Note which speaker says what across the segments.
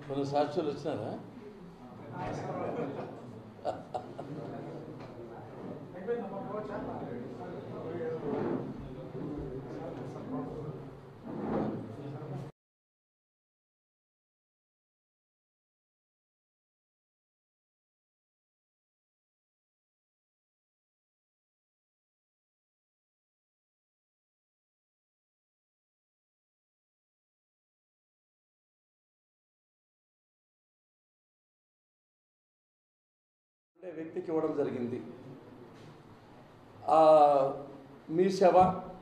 Speaker 1: కొన్ని సాక్షులు వచ్చినారా ఉండే వ్యక్తికి ఇవ్వడం జరిగింది ఆ, మీ సేవ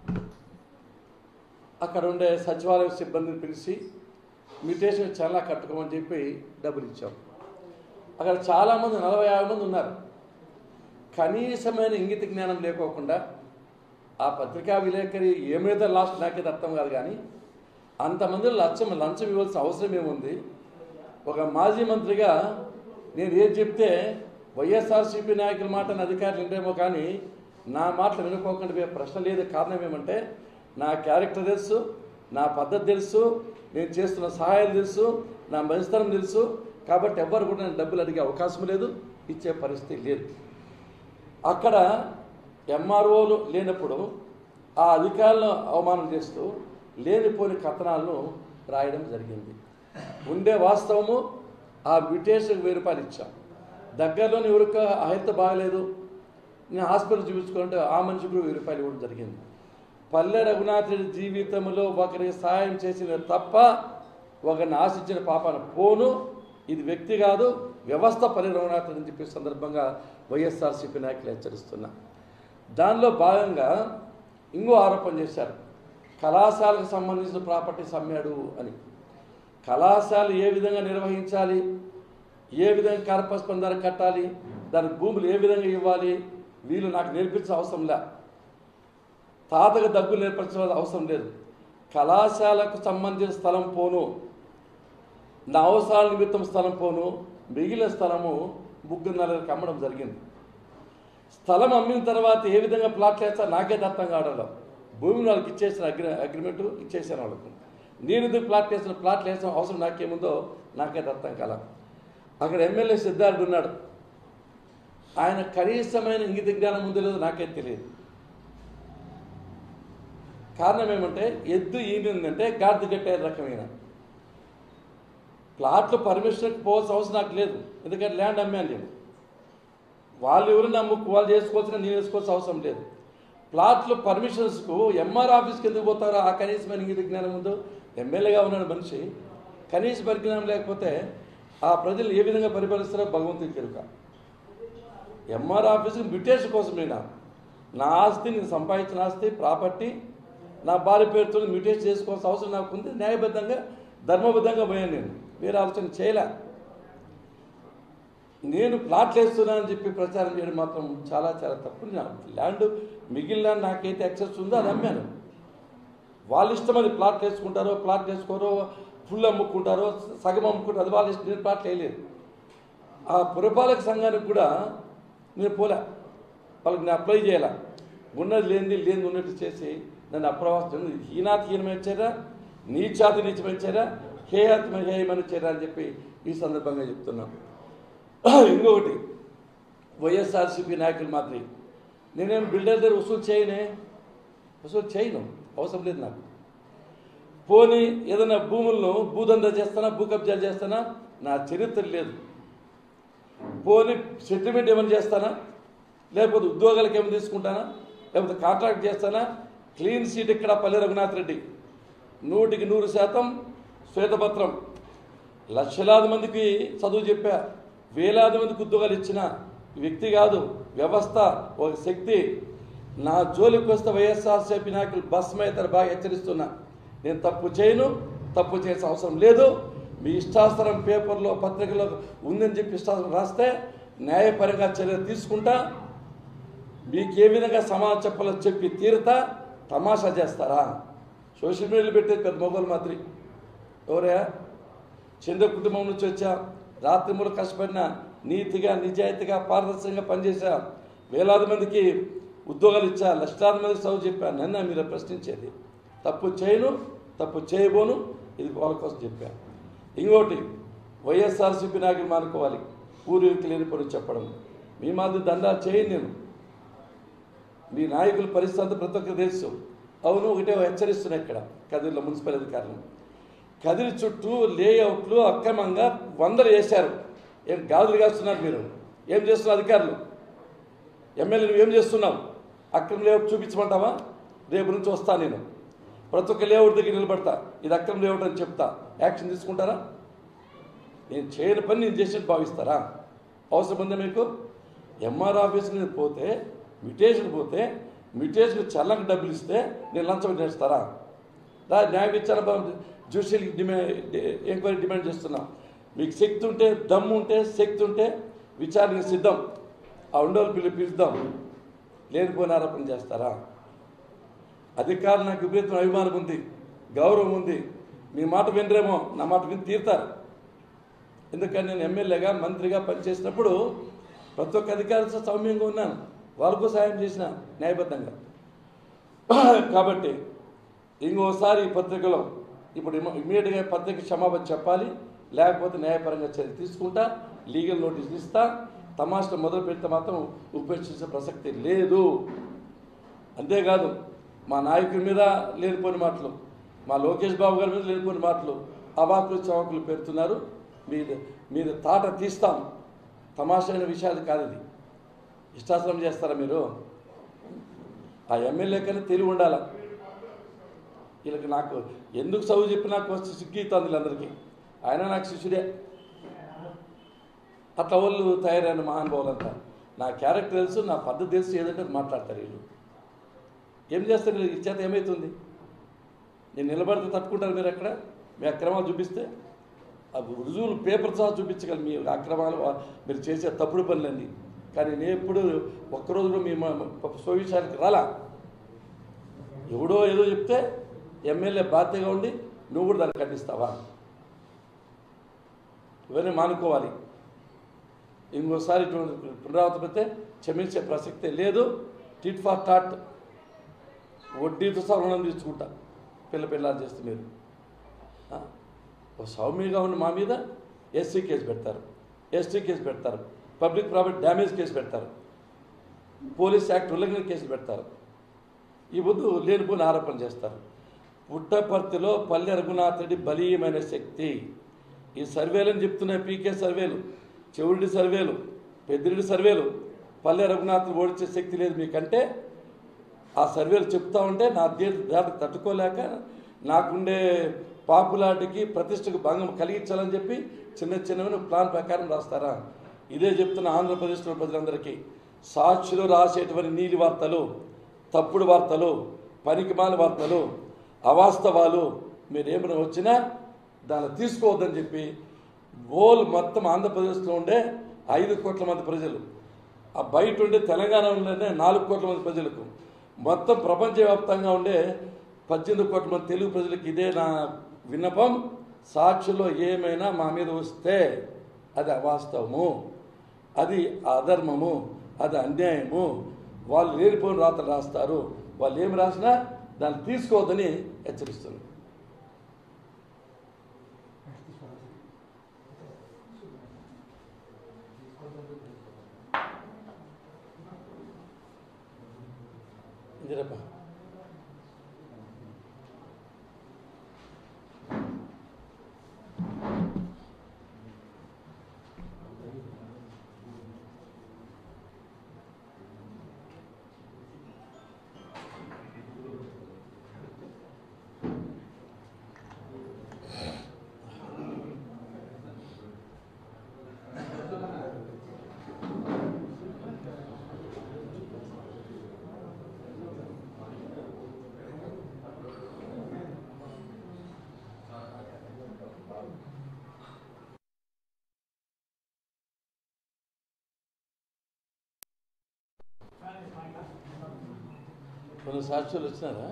Speaker 1: అక్కడ ఉండే సచివాలయ సిబ్బందిని పిలిచి మ్యూటేషన్ చాలా కట్టుకోమని చెప్పి డబ్బులు ఇచ్చాం అక్కడ చాలామంది నలభై యాభై మంది ఉన్నారు కనీసమైన ఇంగిత జ్ఞానం లేకోకుండా ఆ పత్రికా విలేకరి ఏమైతే లాస్ట్ నాకైతే అర్థం కాదు కానీ అంతమంది లంచం లంచం ఇవ్వాల్సిన అవసరం ఏముంది ఒక మాజీ మంత్రిగా నేను ఏది చెప్తే వైఎస్ఆర్సీపీ నాయకుల మాటను అధికారులు వింటేమో కానీ నా మాటలు వినుకోకుండా పోయే ప్రశ్న లేదు కారణం ఏమంటే నా క్యారెక్టర్ తెలుసు నా పద్ధతి తెలుసు నేను చేస్తున్న సహాయం తెలుసు నా మంచితనం తెలుసు కాబట్టి ఎవ్వరు కూడా నేను డబ్బులు అడిగే అవకాశం లేదు ఇచ్చే పరిస్థితి లేదు అక్కడ ఎంఆర్ఓలు లేనప్పుడు ఆ అధికారులను అవమానం చేస్తూ లేనిపోని కథనాలను రాయడం జరిగింది ఉండే వాస్తవము ఆ బ్రిటిష్కి వెయ్యి రూపాయలు ఇచ్చాం దగ్గరలోని ఎవరికి హెల్త్ బాగలేదు నేను హాస్పిటల్ చూపించుకుంటే ఆ మనిషికి కూడా వెయ్యి రూపాయలు ఇవ్వడం జరిగింది పల్లె రఘునాథ్ రెడ్డి జీవితంలో ఒకరికి సహాయం చేసిన తప్ప ఒకరిని ఆశించిన పాపాన పోను ఇది వ్యక్తి కాదు వ్యవస్థ పల్లె రఘునాథ్ రెడ్డి అని చెప్పే సందర్భంగా వైఎస్ఆర్సీపీ నాయకులు హెచ్చరిస్తున్నా దానిలో భాగంగా ఇంకో ఆరోపణ చేశారు కళాశాలకు సంబంధించిన ప్రాపర్టీస్ అమ్మాడు అని కళాశాల ఏ విధంగా నిర్వహించాలి ఏ విధంగా కార్పస్ పందాలు కట్టాలి దాని భూములు ఏ విధంగా ఇవ్వాలి వీళ్ళు నాకు నేర్పించిన అవసరం లే తాతకు దగ్గు నేర్పించడం అవసరం లేదు కళాశాలకు సంబంధించిన స్థలం పోను నా అవసరాల నిమిత్తం స్థలం పోను మిగిలిన స్థలము ముగ్గురు నలుగురికి అమ్మడం జరిగింది స్థలం అమ్మిన తర్వాత ఏ విధంగా ప్లాట్ వేస్తా నాకే అర్థం కావడంలో భూమిని వాళ్ళకి ఇచ్చేసిన అగ్రి అగ్రిమెంట్ ఇచ్చేసాను వాళ్ళకు నేను ఎందుకు ప్లాట్ వేసిన ప్లాట్లు వేసిన అవసరం నాకేముందో నాకైతే అర్థం కాల అక్కడ ఎమ్మెల్యే సిద్ధార్థుడు ఉన్నాడు ఆయన కనీసమైన ఇంగిత జ్ఞానం ఉందో లేదో నాకే తెలియదు కారణం ఏమంటే ఎద్దు ఈనిందంటే గాడిద కట్టే రకమైన ప్లాట్లు పర్మిషన్కి పోవాల్సిన అవసరం నాకు లేదు ఎందుకంటే ల్యాండ్ అమ్మాను నేను వాళ్ళు ఎవరు నమ్ముకు వాళ్ళు చేసుకోవాల్సిన నేను వేసుకోవాల్సిన అవసరం లేదు ప్లాట్లు పర్మిషన్స్కు ఎంఆర్ ఆఫీస్కి ఎందుకు పోతారో ఆ కనీసమైన ఇంగిత జ్ఞానం ఉందో ఎమ్మెల్యేగా ఉన్నాడు మనిషి కనీస పరిజ్ఞానం లేకపోతే ఆ ప్రజలు ఏ విధంగా పరిపాలిస్తారో భగవంతుడికి తెలుక ఎంఆర్ ఆఫీస్కి బ్రిటిష్ కోసం నేను నా ఆస్తి నేను సంపాదించిన ఆస్తి ప్రాపర్టీ నా భార్య పేరుతో మ్యూటేషన్ చేసుకోవాల్సిన అవసరం నాకు ఉంది న్యాయబద్ధంగా ధర్మబద్ధంగా పోయాను నేను వేరే ఆలోచన చేయలే నేను ప్లాట్లు వేస్తున్నానని చెప్పి ప్రచారం చేయడం మాత్రం చాలా చాలా తప్పు నా ల్యాండ్ మిగిలిన నాకైతే యాక్సెస్ ఉందో అది అమ్మాను వాళ్ళ ఇష్టం అది ప్లాట్లు వేసుకుంటారో ప్లాట్ వేసుకోరో ఫుల్ అమ్ముకుంటారో సగం అమ్ముకుంటారో అది వాళ్ళ ఇష్టం నేను ప్లాట్లు వేయలేదు ఆ పురపాలక సంఘానికి కూడా నేను పోలే వాళ్ళకి నేను అప్లై చేయాల ఉన్నది లేనిది లేనిది ఉన్నట్టు చేసి నన్ను అప్రవాసం హీనాతి హీనమైన చర్య నీచాతి నీచమైన చర్య హేయాత్మ హేయమైన చర్య అని చెప్పి ఈ సందర్భంగా చెప్తున్నాం ఇంకొకటి వైఎస్ఆర్సీపీ నాయకులు మాదిరి నేనేం బిల్డర్ దగ్గర వసూలు చేయనే వసూలు చేయను అవసరం లేదు నాకు పోనీ ఏదైనా భూములను భూదందా చేస్తానా భూ కబ్జాలు చేస్తానా నా చరిత్ర లేదు పోనీ సెటిల్మెంట్ ఏమైనా చేస్తానా లేకపోతే ఉద్యోగాలకు ఏమైనా తీసుకుంటానా లేకపోతే కాంట్రాక్ట్ చేస్తానా క్లీన్ సీట్ ఇక్కడ పల్లె రఘునాథ్ రెడ్డి నూటికి నూరు శాతం శ్వేతపత్రం లక్షలాది మందికి చదువు చెప్పా వేలాది మందికి ఉద్యోగాలు ఇచ్చిన వ్యక్తి కాదు వ్యవస్థ ఒక శక్తి నా జోలికి వస్తే వైఎస్ఆర్సీపీ నాయకులు బస్ మీద బాగా హెచ్చరిస్తున్నా నేను తప్పు చేయను తప్పు చేసే అవసరం లేదు మీ ఇష్టాస్తరం పేపర్లో పత్రికలో ఉందని చెప్పి ఇష్టాస్తరం రాస్తే న్యాయపరంగా చర్య తీసుకుంటా మీకు ఏ విధంగా సమాధానం చెప్పాలో చెప్పి తీరుతా తమాషా చేస్తారా సోషల్ మీడియాలో పెట్టేది పెద్ద మొగలు మాదిరి ఎవరయ్యా చంద్ర కుటుంబం నుంచి వచ్చా రాత్రి మూడు కష్టపడిన నీతిగా నిజాయితీగా పారదర్శకంగా పనిచేశా వేలాది మందికి ఉద్యోగాలు ఇచ్చా లక్షలాది మందికి చదువు చెప్పా నన్ను మీరు ప్రశ్నించేది తప్పు చేయను తప్పు చేయబోను ఇది వాళ్ళ కోసం చెప్పా ఇంకోటి వైఎస్ఆర్సీపీ నాయకులు మానుకోవాలి పూర్వీకులు లేని పని చెప్పడం మీ మాది దండాలు చేయను నేను మీ నాయకుల పరిస్థితి అంతా ప్రతి ఒక్కరికి తెలుసు అవును ఒకటే హెచ్చరిస్తున్నాయి ఇక్కడ కదిరిలో మున్సిపల్ అధికారులు కదిరి చుట్టూ లేఅవుట్లు అక్రమంగా వందలు వేశారు ఏం గాజులు కాస్తున్నారు మీరు ఏం చేస్తున్నారు అధికారులు ఎమ్మెల్యే నువ్వు ఏం చేస్తున్నావు అక్రమ లేఅవుట్ చూపించమంటావా రేపు నుంచి వస్తా నేను ప్రతి ఒక్క లేఅవుట్ దగ్గర నిలబడతా ఇది అక్రమ లేఅవుట్ అని చెప్తా యాక్షన్ తీసుకుంటారా నేను చేయని పని నేను చేసినట్టు భావిస్తారా అవసరం ఉందా మీకు ఎంఆర్ ఆఫీస్కి నేను పోతే మ్యూటేషన్ పోతే మ్యూటేషన్ చల్లకు డబ్బులు ఇస్తే నేను లంచం చేస్తారా దా న్యాయ విచారణ జ్యుడిషియల్ డిమాండ్ ఎంక్వైరీ డిమాండ్ చేస్తున్నా మీకు శక్తి ఉంటే దమ్ము ఉంటే శక్తి ఉంటే విచారణకు సిద్ధం ఆ ఉండోలు పిల్లి పిలుద్దాం లేనిపోయిన ఆరోపణ చేస్తారా అధికారులు నాకు విపరీతమైన అభిమానం ఉంది గౌరవం ఉంది మీ మాట వినరేమో నా మాట విని తీరుతారు ఎందుకని నేను ఎమ్మెల్యేగా మంత్రిగా పనిచేసినప్పుడు ప్రతి ఒక్క అధికారితో సౌమ్యంగా ఉన్నాను వాళ్ళకు సాయం చేసిన న్యాయబద్ధంగా కాబట్టి ఇంకోసారి ఈ పత్రికలో ఇప్పుడు ఇమ- ఇమీడియట్గా పత్రిక క్షమాపణ చెప్పాలి లేకపోతే న్యాయపరంగా చర్య తీసుకుంటా లీగల్ నోటీస్ ఇస్తా తమాషా మొదలు పెడితే మాత్రం ఉపేక్షించే ప్రసక్తి లేదు అంతేకాదు మా నాయకుడి మీద లేనిపోని మాటలు మా లోకేష్ బాబు గారి మీద లేనిపోని మాటలు అవాకులు చవాకులు పెడుతున్నారు మీద మీద తాట తీస్తాం తమాషైన విషయాలు కాదు ఇది ఇష్టాశ్రమం చేస్తారా మీరు ఆ ఎమ్మెల్యే కన్నా తెలివి ఉండాలా వీళ్ళకి నాకు ఎందుకు చదువు చెప్పి నాకు వచ్చి సిగ్గిస్తుంది వీళ్ళందరికీ ఆయన నాకు శిష్యుడే అట్లా వాళ్ళు తయారైన మహానుభావులంతా నా క్యారెక్టర్ తెలుసు నా పద్ధతి తెలుసు ఏదంటే అది మాట్లాడతారు వీళ్ళు ఏం చేస్తారు వీళ్ళు? ఈ చేత ఏమవుతుంది నేను నిలబడితే తట్టుకుంటారు మీరు ఎక్కడ మీ అక్రమాలు చూపిస్తే ఆ రుజువులు పేపర్ సహా చూపించగలరు మీ అక్రమాలు వా- మీరు చేసే తప్పుడు పనులన్నీ కానీ నేను ఎప్పుడు ఒక్కరోజు కూడా మీ మ- మ- స్వవిషయానికి రాలా ఎవడో ఏదో చెప్తే ఎమ్మెల్యే బాధ్యతగా ఉండి నువ్వు కూడా దాన్ని ఖండిస్తావా ఇవన్నీ మానుకోవాలి ఇంకోసారి ఇటువంటి పునరావృతమైతే క్షమించే ప్రసక్తే లేదు టిట్ ఫర్ టాట్ వడ్డీతో సహా రుణం తీసుకుంటా పిల్ల పిల్లలు చేస్తే మీరు ఆ? ఓ సౌమ్యంగా ఉన్న మా మీద ఎస్సీ కేసు పెడతారు ఎస్టీ కేసు పెడతారు పబ్లిక్ ప్రాపర్టీ డ్యామేజ్ కేసు పెడతారు పోలీస్ యాక్ట్ ఉల్లంఘన కేసులు పెడతారు ఈ వద్దు లేనిపోయిన ఆరోపణ చేస్తారు పుట్టపర్తిలో పల్లె రఘునాథ్ రెడ్డి బలీయమైన శక్తి ఈ సర్వేలని చెప్తున్నాయి పీకే సర్వేలు చెవుడి సర్వేలు పెద్దిరెడ్డి సర్వేలు పల్లె రఘునాథ్ ఓడించే శక్తి లేదు మీకంటే ఆ సర్వేలు చెప్తా ఉంటే నా దేని దాటి తట్టుకోలేక నాకుండే పాపులారిటీకి ప్రతిష్టకు భంగం కలిగించాలని చెప్పి చిన్న చిన్నవి ప్లాన్ ప్రకారం రాస్తారా ఇదే చెప్తున్న ఆంధ్రప్రదేశ్లో ప్రజలందరికీ సాక్షులు రాసేటువంటి నీలి వార్తలు తప్పుడు వార్తలు పనికిమాల వార్తలు అవాస్తవాలు మీరేమైనా వచ్చినా దాన్ని తీసుకోవద్దని చెప్పి ఓల్ మొత్తం ఆంధ్రప్రదేశ్లో ఉండే ఐదు కోట్ల మంది ప్రజలు ఆ బయట ఉండే తెలంగాణలోనే నాలుగు కోట్ల మంది ప్రజలకు మొత్తం ప్రపంచవ్యాప్తంగా ఉండే పద్దెనిమిది కోట్ల మంది తెలుగు ప్రజలకు ఇదే నా విన్నపం సాక్షుల్లో ఏమైనా మా మీద వస్తే అది అవాస్తవము అది అధర్మము అది అన్యాయము వాళ్ళు లేనిపోయిన రాతలు రాస్తారు వాళ్ళు ఏమి రాసినా దాన్ని తీసుకోవద్దని హెచ్చరిస్తుంది ఇందిరప్ప కొన్ని సాక్షులు వచ్చినారా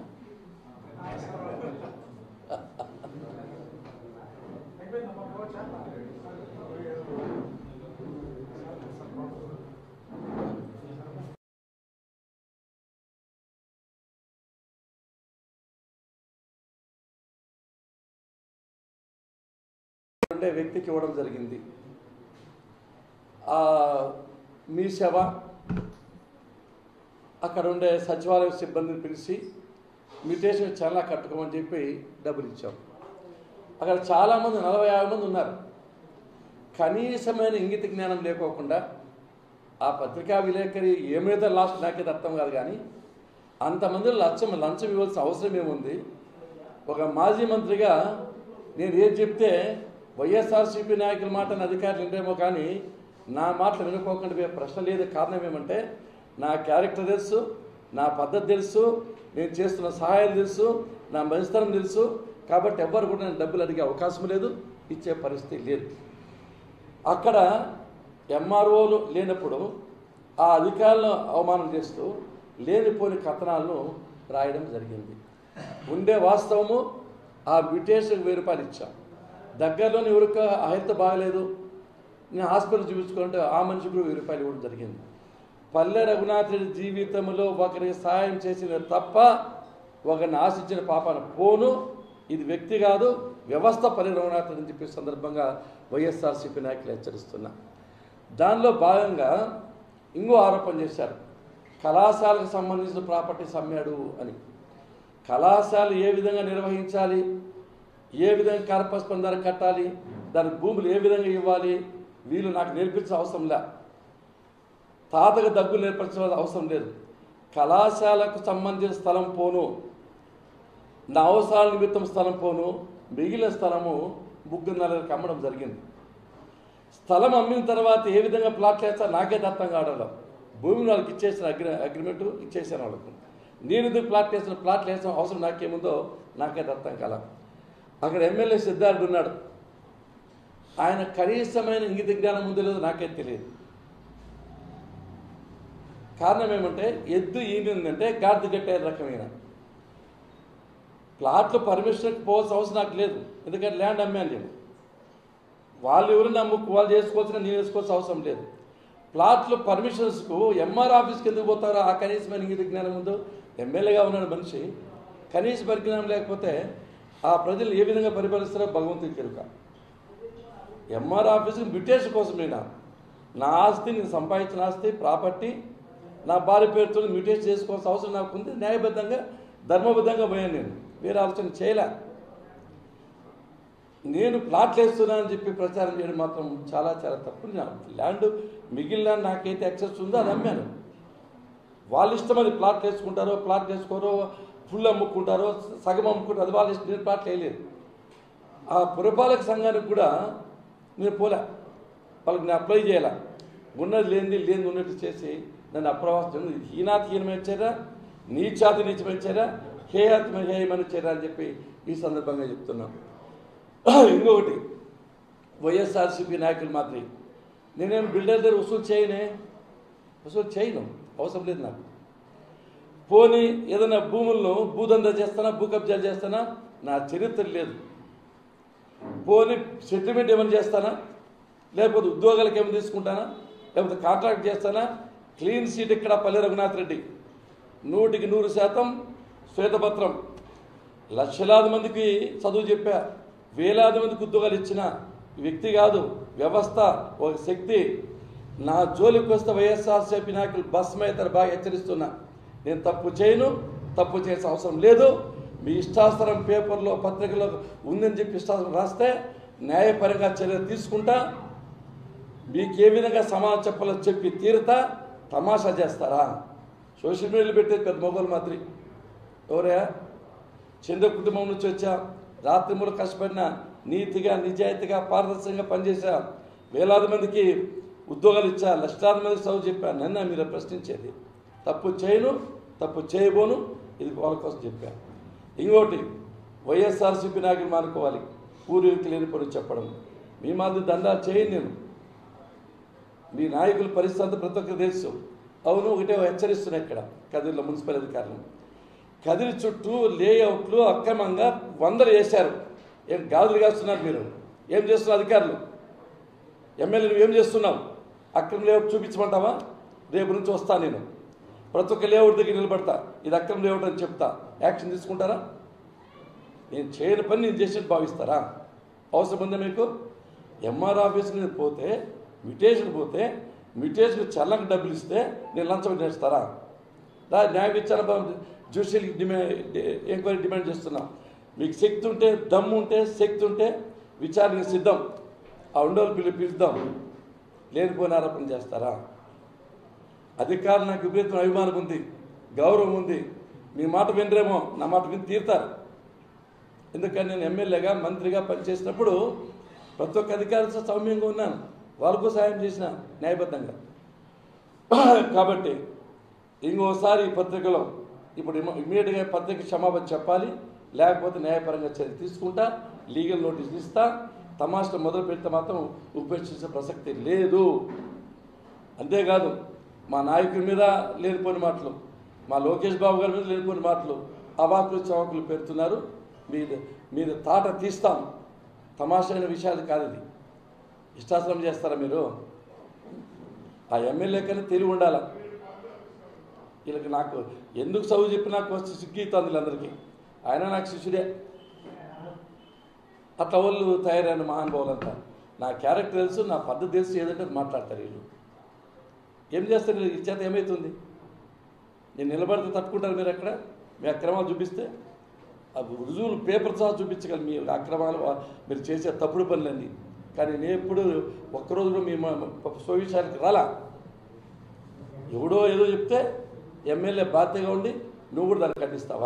Speaker 1: ఉండే వ్యక్తికి ఇవ్వడం జరిగింది ఆ, మీ సేవ అక్కడ ఉండే సచివాలయ సిబ్బందిని పిలిచి మ్యూటేషన్ చాలా కట్టుకోమని చెప్పి డబ్బులు ఇచ్చాం అక్కడ చాలామంది నలభై యాభై మంది ఉన్నారు కనీసమైన ఇంగిత జ్ఞానం లేకోకుండా ఆ పత్రికా విలేకరి ఏమైతే లాస్ట్ నాకైతే అర్థం కాదు కానీ అంతమంది లంచం లంచం ఇవ్వాల్సిన అవసరం ఏముంది ఒక మాజీ మంత్రిగా నేను ఏది చెప్తే వైఎస్ఆర్సీపీ నాయకుల మాటను అధికారులు వింటేమో కానీ నా మాటలు వినుకోకుండా పోయే ప్రశ్న లేదు కారణం ఏమంటే నా క్యారెక్టర్ తెలుసు నా పద్ధతి తెలుసు నేను చేస్తున్న సహాయం తెలుసు నా మంచితనం తెలుసు కాబట్టి ఎవ్వరు కూడా నేను డబ్బులు అడిగే అవకాశం లేదు ఇచ్చే పరిస్థితి లేదు అక్కడ ఎంఆర్ఓలు లేనప్పుడు ఆ అధికారులను అవమానం చేస్తూ లేనిపోని కథనాలను రాయడం జరిగింది ఉండే వాస్తవము ఆ బ్రిటిష్కి వెయ్యి రూపాయలు ఇచ్చాం దగ్గరలోని ఎవరికి హెల్త్ బాగలేదు నేను హాస్పిటల్ చూపించుకుంటే ఆ మనిషికి కూడా వెయ్యి రూపాయలు ఇవ్వడం జరిగింది పల్లె రఘునాథ్ రెడ్డి జీవితంలో ఒకరికి సహాయం చేసిన తప్ప ఒకరిని ఆశించిన పాపాన పోను ఇది వ్యక్తి కాదు వ్యవస్థ పల్లె రఘునాథ్ రెడ్డి అని చెప్పే సందర్భంగా వైఎస్ఆర్సీపీ నాయకులు హెచ్చరిస్తున్నా దానిలో భాగంగా ఇంకో ఆరోపణ చేశారు కళాశాలకు సంబంధించిన ప్రాపర్టీస్ అమ్మాడు అని కళాశాల ఏ విధంగా నిర్వహించాలి ఏ విధంగా కార్పస్ ధర కట్టాలి దాని భూములు ఏ విధంగా ఇవ్వాలి వీళ్ళు నాకు నేర్పించిన అవసరం లే తాతకు దగ్గు నేర్పించవలసిన అవసరం లేదు కళాశాలకు సంబంధించిన స్థలం పోను నా అవసరాల నిమిత్తం స్థలం పోను మిగిలిన స్థలము ముగ్గున్నరకు అమ్మడం జరిగింది స్థలం అమ్మిన తర్వాత ఏ విధంగా ప్లాట్లు వేస్తారో నాకైతే అర్థం కావడంలో భూమిని వాళ్ళకి ఇచ్చేసిన అగ్రి అగ్రిమెంటు ఇచ్చేసాను వాళ్ళకు నేను ఎందుకు ప్లాట్ వేసిన ప్లాట్లు వేసిన అవసరం నాకేముందో నాకైతే అర్థం కాల అక్కడ ఎమ్మెల్యే సిద్ధార్థుడు ఉన్నాడు ఆయన కనీసమైన ఇంగిత జ్ఞానం ఉందో లేదో నాకైతే తెలియదు కారణం ఏమంటే ఎద్దు ఈనిందంటే గాడిద కట్టే రకమైన ప్లాట్లు పర్మిషన్కి పోవాల్సిన అవసరం నాకు లేదు ఎందుకంటే ల్యాండ్ అమ్మాను నేను వాళ్ళు ఎవరు నమ్ముకు వాళ్ళు చేసుకోవచ్చు కానీ నేను వేసుకోవాల్సిన అవసరం లేదు ప్లాట్లు పర్మిషన్స్కు ఎంఆర్ ఆఫీస్కి ఎందుకు పోతారో ఆ కనీసమైన ఇంగిత జ్ఞానం ఉందో ఎమ్మెల్యేగా ఉన్నాడు మనిషి కనీస పరిజ్ఞానం లేకపోతే ఆ ప్రజలు ఏ విధంగా పరిపాలిస్తారో భగవంతుడికి ఎరుక ఎంఆర్ ఆఫీస్కి బ్రిటిష్ కోసం నేను నా ఆస్తి నేను సంపాదించిన ఆస్తి ప్రాపర్టీ నా భార్య పేరుతో మ్యూటేట్ చేసుకోవాల్సిన అవసరం నాకు ఉంది న్యాయబద్ధంగా ధర్మబద్ధంగా పోయాను నేను వేరే ఆలోచన చేయలే నేను ప్లాట్లు వేస్తున్నానని చెప్పి ప్రచారం చేయడం మాత్రం చాలా చాలా తప్పు నా ల్యాండ్ మిగిలిన నాకైతే యాక్సెస్ ఉందో అది అమ్మాను వాళ్ళ ఇష్టం అది ప్లాట్లు వేసుకుంటారో ప్లాట్ వేసుకోరో ఫుల్ అమ్ముకుంటారో సగం అమ్ముకుంటారో అది వాళ్ళ ఇష్టం నేను ప్లాట్లు వేయలేదు ఆ పురపాలక సంఘానికి కూడా నేను పోలే వాళ్ళకి నేను అప్లై చేయాల ఉన్నది లేనిది లేనిది ఉన్నట్టు చేసి నన్ను అప్రవాసం హీనాతి హీనమైన చర్య నీచాతి నీచమైన చర్య హేయాతి హేయమైన చర్య అని చెప్పి ఈ సందర్భంగా చెప్తున్నాం ఇంకొకటి వైఎస్ఆర్సీపీ నాయకులు మాత్రం నేనేం బిల్డర్ దగ్గర వసూలు చేయనే వసూలు చేయను అవసరం లేదు నాకు పోనీ ఏదైనా భూములను భూదందా చేస్తానా భూ కబ్జాలు చేస్తానా నా చరిత్ర లేదు పోనీ సెటిల్మెంట్ ఏమైనా చేస్తానా లేకపోతే ఉద్యోగాలకు ఏమైనా తీసుకుంటానా లేకపోతే కాంట్రాక్ట్ చేస్తానా క్లీన్ సీట్ ఇక్కడ పల్లె రఘునాథ్ రెడ్డి నూటికి నూరు శాతం శ్వేతపత్రం లక్షలాది మందికి చదువు చెప్పా వేలాది మందికి ఉద్యోగాలు ఇచ్చిన వ్యక్తి కాదు వ్యవస్థ ఒక శక్తి నా జోలికి వస్తే వైఎస్ఆర్సీపీ నాయకులు భస్మైతరు బాగా హెచ్చరిస్తున్నా నేను తప్పు చేయను తప్పు చేసే అవసరం లేదు మీ ఇష్టాసరం పేపర్లో పత్రికలో ఉందని చెప్పి ఇష్టాసరం రాస్తే న్యాయపరంగా చర్య తీసుకుంటా మీకు ఏ విధంగా సమాధానం చెప్పాలో చెప్పి తీరుతా తమాషా చేస్తారా సోషల్ మీడియాలో పెట్టేది పెద్ద మొగలు మాదిరి ఎవరే చంద్ర కుటుంబం నుంచి వచ్చా రాత్రి మూడు కష్టపడిన నీతిగా నిజాయితీగా పారదర్శకంగా పనిచేసా వేలాది మందికి ఉద్యోగాలు ఇచ్చా లక్షలాది మందికి చదువు చెప్పా నన్ను మీరు ప్రశ్నించేది తప్పు చేయను తప్పు చేయబోను ఇది వాళ్ళ కోసం చెప్పా ఇంకోటి వైఎస్ఆర్సీపీ నాయకులు మానుకోవాలి పూర్వీకులు లేని పని చెప్పడం మీ మాది దండాలు చేయను నేను మీ నాయకుల పరిస్థితి అంతా ప్రతి ఒక్కరు తెలుసు అవును ఒకటే హెచ్చరిస్తున్నాయి ఇక్కడ కదిరిలో మున్సిపల్ అధికారులు కదిరి చుట్టూ లేఅవుట్లు అక్రమంగా వందలు వేశారు ఏం గాజులు కాస్తున్నారు మీరు ఏం చేస్తున్నారు అధికారులు ఎమ్మెల్యే నువ్వు ఏం చేస్తున్నావు అక్రమ లేఅవుట్ చూపించమంటావా రేపు నుంచి వస్తా నేను ప్రతి ఒక్క లేఅవుట్ దగ్గర నిలబడతా ఇది అక్రమ లేఅవుట్ అని చెప్తా యాక్షన్ తీసుకుంటారా నేను చేయని పని నేను చేసినట్టు భావిస్తారా అవసరం ఉందా మీకు ఎంఆర్ ఆఫీస్కి పోతే మ్యూటేషన్ పోతే మ్యూటేషన్ చల్లకు డబ్బులు ఇస్తే నేను లంచం చేస్తారా దా న్యాయ విచారణ జ్యుడిషియల్ డిమాండ్ ఎంక్వైరీ డిమాండ్ చేస్తున్నా మీకు శక్తి ఉంటే దమ్ము ఉంటే శక్తి ఉంటే విచారణకు సిద్ధం ఆ ఉండోలు పిలి పిలుద్దాం లేనిపోయిన ఆరోపణ చేస్తారా అధికారులు నాకు విపరీతమైన అభిమానం ఉంది గౌరవం ఉంది మీ మాట వినరేమో నా మాట విని తీరుతారు ఎందుకని నేను ఎమ్మెల్యేగా మంత్రిగా పనిచేసినప్పుడు ప్రతి ఒక్క అధికారితో సౌమ్యంగా ఉన్నాను వాళ్ళకు సాయం చేసిన న్యాయబద్ధంగా కాబట్టి ఇంకోసారి ఈ పత్రికలో ఇప్పుడు ఇమ- ఇమీడియట్గా పత్రిక క్షమాపణ చెప్పాలి లేకపోతే న్యాయపరంగా చర్య తీసుకుంటా లీగల్ నోటీస్ ఇస్తా తమాషా మొదలు పెడితే మాత్రం ఉపేక్షించే ప్రసక్తి లేదు అంతేకాదు మా నాయకుడి మీద లేనిపోని మాటలు మా లోకేష్ బాబు గారి మీద లేనిపోని మాటలు అవాకులు చవాకులు పెడుతున్నారు మీరు మీరు తాట తీస్తాం తమాషైన విషయాలు కాదు ఇది ఇష్టాశ్రమం చేస్తారా మీరు ఆ ఎమ్మెల్యే కన్నా తెలివి ఉండాలా వీళ్ళకి నాకు ఎందుకు చదువు చెప్పి నాకు వచ్చి సిగ్గిస్తుంది వీళ్ళందరికీ ఆయన నాకు శిష్యుడే అట్లా వాళ్ళు తయారైన మహానుభావులంతా నా క్యారెక్టర్ తెలుసు నా పద్ధతి తెలుసు ఏదంటే అది మాట్లాడతారు వీళ్ళు ఏం చేస్తారు వీళ్ళు? ఈ చేత ఏమవుతుంది నేను నిలబడితే తట్టుకుంటారు మీరు అక్కడ మీ అక్రమాలు చూపిస్తే ఆ రుజువులు పేపర్ సహా చూపించగలరు మీ అక్రమాలు ఆ, మీరు చేసే తప్పుడు పనులన్నీ కానీ నేను ఎప్పుడు ఒక్కరోజు కూడా మీ స్వవిషయానికి రాలా ఎవడో ఏదో చెప్తే ఎమ్మెల్యే బాధ్యతగా ఉండి నువ్వు కూడా దాన్ని ఖండిస్తావా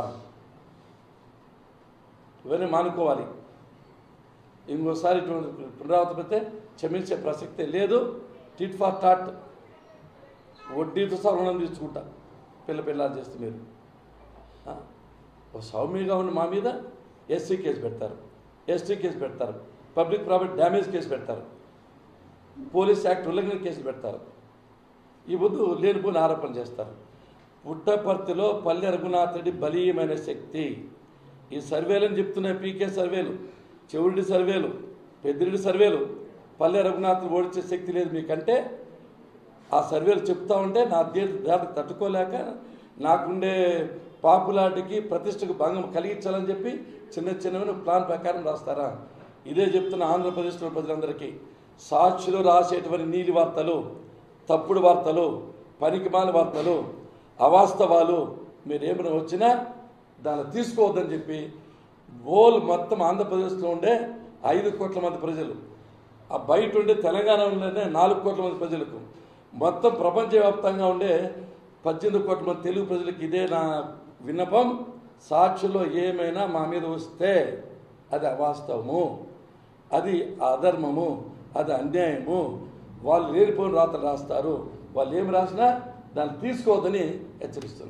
Speaker 1: ఇవన్నీ మానుకోవాలి ఇంకోసారి ఇటువంటి పునరావృతమైతే క్షమించే ప్రసక్తే లేదు టిట్ ఫర్ టాట్ వడ్డీతో సహా రుణం తీసుకుంటా పిల్ల పిల్లలు చేస్తే మీరు ఆ? ఓ సౌమ్యంగా ఉన్న మా మీద ఎస్సీ కేసు పెడతారు ఎస్టీ కేసు పెడతారు పబ్లిక్ ప్రాపర్టీ డ్యామేజ్ కేసు పెడతారు పోలీస్ యాక్ట్ ఉల్లంఘన కేసులు పెడతారు ఈ వద్దు లేనిపోయిన ఆరోపణ చేస్తారు పుట్టపర్తిలో పల్లె రఘునాథ్ రెడ్డి బలీయమైన శక్తి ఈ సర్వేలని చెప్తున్నాయి పీకే సర్వేలు చెవుడి సర్వేలు పెద్దిరెడ్డి సర్వేలు పల్లె రఘునాథ్ ఓడించే శక్తి లేదు మీకంటే ఆ సర్వేలు చెప్తా ఉంటే నా దాటి తట్టుకోలేక నాకుండే పాపులాటికి ప్రతిష్టకు భంగం కలిగించాలని చెప్పి చిన్న చిన్నవి ప్లాన్ ప్రకారం రాస్తారా ఇదే చెప్తున్న ఆంధ్రప్రదేశ్లో ప్రజలందరికీ సాక్షులు రాసేటువంటి నీలి వార్తలు తప్పుడు వార్తలు పనికిమాల వార్తలు అవాస్తవాలు మీరు ఏమైనా వచ్చినా దాన్ని తీసుకోవద్దని చెప్పి ఓల్ మొత్తం ఆంధ్రప్రదేశ్లో ఉండే ఐదు కోట్ల మంది ప్రజలు ఆ బయట ఉండే తెలంగాణలోనే నాలుగు కోట్ల మంది ప్రజలకు మొత్తం ప్రపంచవ్యాప్తంగా ఉండే పద్దెనిమిది కోట్ల మంది తెలుగు ప్రజలకు ఇదే నా విన్నపం సాక్షుల్లో ఏమైనా మా మీద వస్తే అది అవాస్తవము అది అధర్మము అది అన్యాయము వాళ్ళు లేనిపోయిన రాతలు రాస్తారు వాళ్ళు ఏమి రాసినా దాన్ని తీసుకోవద్దని హెచ్చరిస్తుంది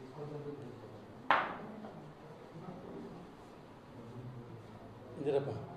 Speaker 1: ఇందిరప్ప